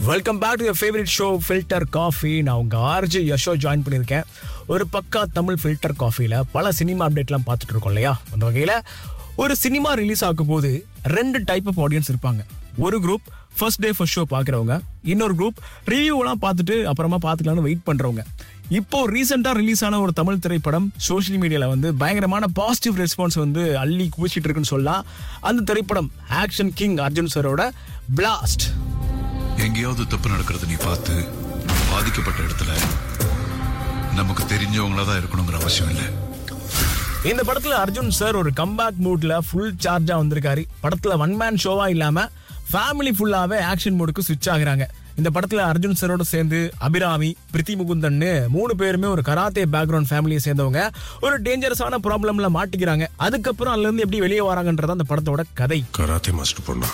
welcome back to favourite show filter coffee நான் உங்க RJ Yasho join பண்ணியிருக்கேன் ஒரு பக்கா தமிழ் ஃபில்டர் காஃபியில் பல சினிமா அப்டேட்லாம் பார்த்துட்டு இருக்கோம் இல்லையா அந்த வகையில் ஒரு சினிமா ரிலீஸ் ஆகும் போது ரெண்டு டைப் ஆஃப் ஆடியன்ஸ் இருப்பாங்க ஒரு group first day first show பார்க்குறவங்க இன்னொரு குரூப் ரிவ்யூலாம் பார்த்துட்டு அப்புறமா பார்த்துக்கலாம்னு வெயிட் பண்ணுறவங்க இப்போ ரீசெண்டாக ரிலீஸ் ஆன ஒரு தமிழ் திரைப்படம் சோஷியல் மீடியாவில் வந்து பயங்கரமான பாசிட்டிவ் ரெஸ்பான்ஸ் வந்து அள்ளி குவிச்சிட்டு இருக்குன்னு சொல்லலாம் அந்த திரைப்படம் ஆக்ஷன் கிங் அர்ஜுன் சரோட பிளாஸ்ட் எங்கேயாவது தப்பு நடக்கிறத நீ பார்த்து பாதிக்கப்பட்ட இடத்துல நமக்கு தெரிஞ்சவங்களா தான் இருக்கணுங்கிற அவசியம் இல்லை இந்த படத்துல அர்ஜுன் சார் ஒரு கம்பேக் மூட்ல ஃபுல் சார்ஜா வந்திருக்காரு படத்துல ஒன் மேன் ஷோவா இல்லாம ஃபேமிலி ஃபுல்லாவே ஆக்ஷன் மோடுக்கு சுவிட்ச் ஆகுறாங்க இந்த படத்துல அர்ஜுன் சாரோட சேர்ந்து அபிராமி பிரித்தி முகுந்தன்னு மூணு பேருமே ஒரு கராத்தே பேக்ரவுண்ட் ஃபேமிலியை சேர்ந்தவங்க ஒரு டேஞ்சரஸான ப்ராப்ளம்ல மாட்டிக்கிறாங்க அதுக்கப்புறம் அதுல இருந்து எப்படி வெளியே வராங்கன்றது அந்த படத்தோட கதை கராத்தே மாஸ்டர் பொண்ணா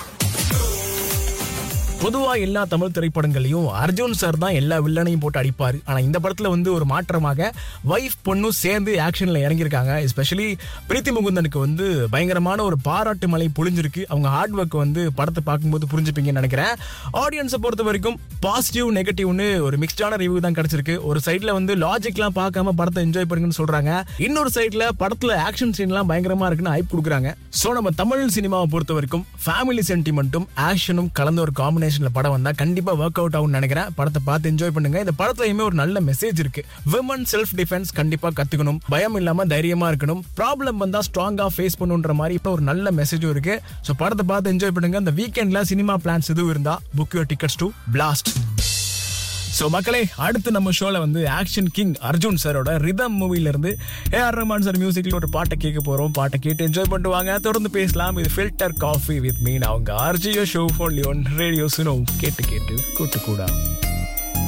பொதுவா எல்லா தமிழ் திரைப்படங்களையும் அர்ஜுன் சார் தான் எல்லா வில்லனையும் போட்டு அடிப்பாரு ஆனா இந்த படத்துல வந்து ஒரு மாற்றமாக வைஃப் பொண்ணும் சேர்ந்து ஆக்ஷன்ல இறங்கியிருக்காங்க எஸ்பெஷலி பிரீத்தி முகுந்தனுக்கு வந்து பயங்கரமான ஒரு பாராட்டு மலை பொழிஞ்சிருக்கு அவங்க ஹார்ட் ஒர்க் வந்து படத்தை பார்க்கும்போது புரிஞ்சுப்பீங்கன்னு நினைக்கிறேன் ஆடியன்ஸை பொறுத்த வரைக்கும் பாசிட்டிவ் நெகட்டிவ்னு ஒரு மிக்ஸ்டான ரிவ்யூ தான் கிடைச்சிருக்கு ஒரு சைட்ல வந்து லாஜிக்லாம் பார்க்காம படத்தை என்ஜாய் பண்ணுங்கன்னு சொல்றாங்க இன்னொரு சைட்ல படத்துல ஆக்ஷன் சீன்லாம் பயங்கரமா இருக்குன்னு ஹைப் கொடுக்குறாங்க சோ நம்ம தமிழ் சினிமாவை பொறுத்த வரைக்கும் ஃபேமிலி சென்டிமெண்ட்டும் ஆக்ஷனும் கலந்த ஒரு காம்பினேஷன்ல படம் வந்தா கண்டிப்பா ஒர்க் அவுட் ஆகும்னு நினைக்கிறேன் படத்தை பார்த்து என்ஜாய் பண்ணுங்க இந்த படத்துலயுமே ஒரு நல்ல மெசேஜ் இருக்கு விமன் செல்ஃப் டிஃபென்ஸ் கண்டிப்பா கத்துக்கணும் பயம் இல்லாம தைரியமா இருக்கணும் ப்ராப்ளம் வந்தா ஸ்ட்ராங்கா ஃபேஸ் பண்ணுன்ற மாதிரி இப்போ ஒரு நல்ல மெசேஜும் இருக்கு சோ படத்தை பார்த்து என்ஜாய் பண்ணுங்க இந்த வீக்கெண்ட்ல சினிமா பிளான்ஸ் எதுவும் இருந்தா book your tickets to Blast so மக்களே அடுத்து நம்ம ஷோல வந்து ஆக்ஷன் கிங் அர்ஜுன் சாரோட ரிதம் மூவில இருந்து ஏ ஆர் ரஹ்மான் சார் மியூசிக்ல ஒரு பாட்டை கேட்க போறோம் பாட்டை கேட்டு என்ஜாய் பண்ணிட்டு வாங்க தொடர்ந்து பேசலாம் இது ஃபில்டர் காஃபி வித் மீன் அவங்க ஆர்ஜியோ ஷோ ஃபார் லியோன் ரேடியோ சுனோ கேட்டு கேட்டு கூட்டு கூடா